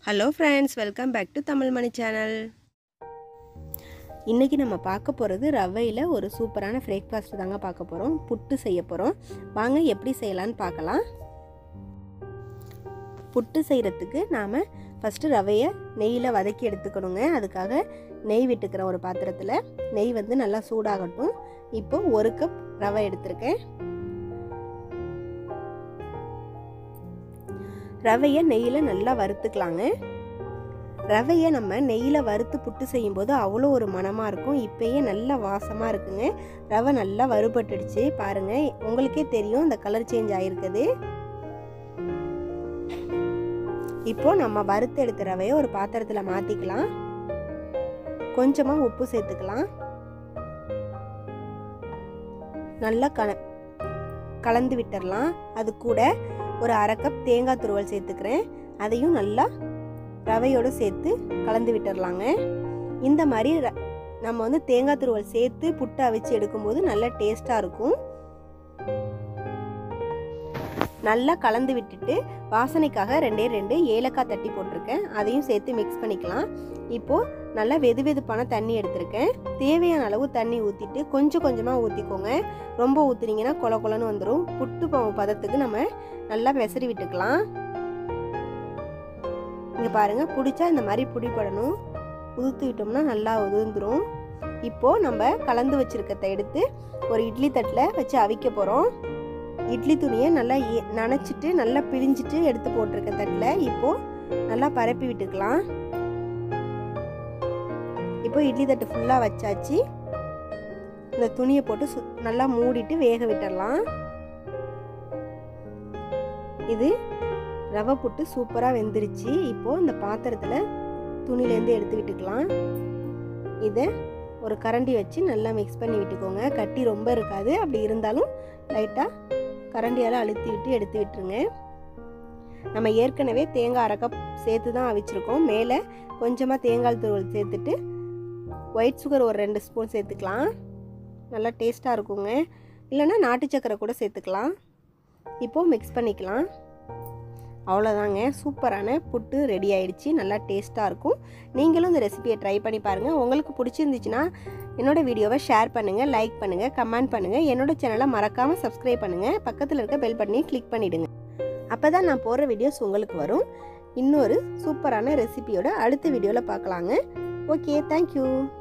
hello friends welcome back to Tamil Mani channel இன்றைக்கி நம்ம பார்க்க போகிறது ரவையில் ஒரு சூப்பரான பிரேக்ஃபாஸ்ட் தாங்க பார்க்க போகிறோம் புட்டு செய்ய போகிறோம் வாங்க எப்படி செய்யலான்னு பார்க்கலாம் புட்டு செய்கிறதுக்கு நாம் ஃபஸ்ட்டு ரவையை நெய்யில் வதக்கி எடுத்துக்கணுங்க அதுக்காக நெய் விட்டுக்கிற ஒரு பாத்திரத்தில் நெய் வந்து நல்லா சூடாகட்டும் இப்போ ஒரு கப் ரவை எடுத்திருக்கேன் ரவையை நெய்யில் நல்லா வறுத்துக்கலாங்க ரவையை நம்ம நெய்யில் வறுத்து புட்டு செய்யும்போது அவ்வளோ ஒரு மனமாக இருக்கும் இப்போயே நல்ல வாசமாக இருக்குங்க ரவை நல்லா வறுபட்டுடுச்சு பாருங்கள் உங்களுக்கே தெரியும் இந்த கலர் சேஞ்ச் ஆகிருக்குது இப்போ நம்ம வறுத்து எடுத்த ரவையை ஒரு பாத்திரத்தில் மாற்றிக்கலாம் கொஞ்சமாக உப்பு சேர்த்துக்கலாம் நல்லா கல கலந்து விட்டுறலாம் அது கூட ஒரு அரை கப் தேங்காய் துருவல் சேர்த்துக்கிறேன் அதையும் நல்லா ரவையோடு சேர்த்து கலந்து விட்டுறலாங்க இந்த மாதிரி நம்ம வந்து தேங்காய் துருவல் சேர்த்து புட்டு அவிச்சு எடுக்கும்போது நல்லா டேஸ்ட்டாக இருக்கும் நல்லா கலந்து விட்டுட்டு வாசனைக்காக ரெண்டே ரெண்டு ஏலக்காய் தட்டி போட்டிருக்கேன் அதையும் சேர்த்து மிக்ஸ் பண்ணிக்கலாம் இப்போது நல்லா வெது வெதுப்பான தண்ணி எடுத்திருக்கேன் தேவையான அளவு தண்ணி ஊற்றிட்டு கொஞ்சம் கொஞ்சமாக ஊற்றிக்கோங்க ரொம்ப ஊற்றுனீங்கன்னா கொல கொலன்னு வந்துடும் புட்டு மாவு பதத்துக்கு நம்ம நல்லா விசறி விட்டுக்கலாம் இங்கே பாருங்கள் பிடிச்சா இந்த மாதிரி பிடிப்படணும் உதுத்து விட்டோம்னா நல்லா உதிர்ந்துடும் இப்போது நம்ம கலந்து வச்சுருக்கத எடுத்து ஒரு இட்லி தட்டில் வச்சு அவிக்க போகிறோம் இட்லி துணியை நல்லா நனைச்சிட்டு நல்லா பிழிஞ்சிட்டு எடுத்து போட்டிருக்க தட்டில் இப்போது நல்லா பரப்பி விட்டுக்கலாம் இப்போ இட்லி தட்டு ஃபுல்லாக வச்சாச்சு இந்த துணியை போட்டு சு நல்லா மூடிட்டு வேக விட்டுடலாம் இது ரவை புட்டு சூப்பராக வெந்துருச்சு இப்போது இந்த பாத்திரத்தில் துணிலேருந்து எடுத்து விட்டுக்கலாம் இதை ஒரு கரண்டி வச்சு நல்லா மிக்ஸ் பண்ணி விட்டுக்கோங்க கட்டி ரொம்ப இருக்காது அப்படி இருந்தாலும் லைட்டாக கரண்டியால் அழுத்தி விட்டு எடுத்து விட்டுருங்க நம்ம ஏற்கனவே தேங்காய் அரை கப் சேர்த்து தான் அவிச்சிருக்கோம் மேலே கொஞ்சமாக தேங்காய் தூள் சேர்த்துட்டு ஒயிட் சுகர் ஒரு ரெண்டு ஸ்பூன் சேர்த்துக்கலாம் நல்லா டேஸ்ட்டாக இருக்குங்க இல்லைன்னா நாட்டு சக்கரை கூட சேர்த்துக்கலாம் இப்போது மிக்ஸ் பண்ணிக்கலாம் அவ்வளோதாங்க சூப்பரான புட்டு ரெடி ஆயிடுச்சு நல்லா டேஸ்ட்டாக இருக்கும் நீங்களும் இந்த ரெசிபியை ட்ரை பண்ணி பாருங்கள் உங்களுக்கு பிடிச்சிருந்துச்சுன்னா என்னோடய வீடியோவை ஷேர் பண்ணுங்கள் லைக் பண்ணுங்கள் கமெண்ட் பண்ணுங்கள் என்னோடய சேனலை மறக்காமல் சப்ஸ்கிரைப் பண்ணுங்கள் பக்கத்தில் இருக்க பெல் பட்டனையும் கிளிக் பண்ணிவிடுங்க அப்போ தான் நான் போடுற வீடியோஸ் உங்களுக்கு வரும் இன்னொரு சூப்பரான ரெசிபியோட அடுத்த வீடியோவில் பார்க்கலாங்க ஓகே தேங்க்யூ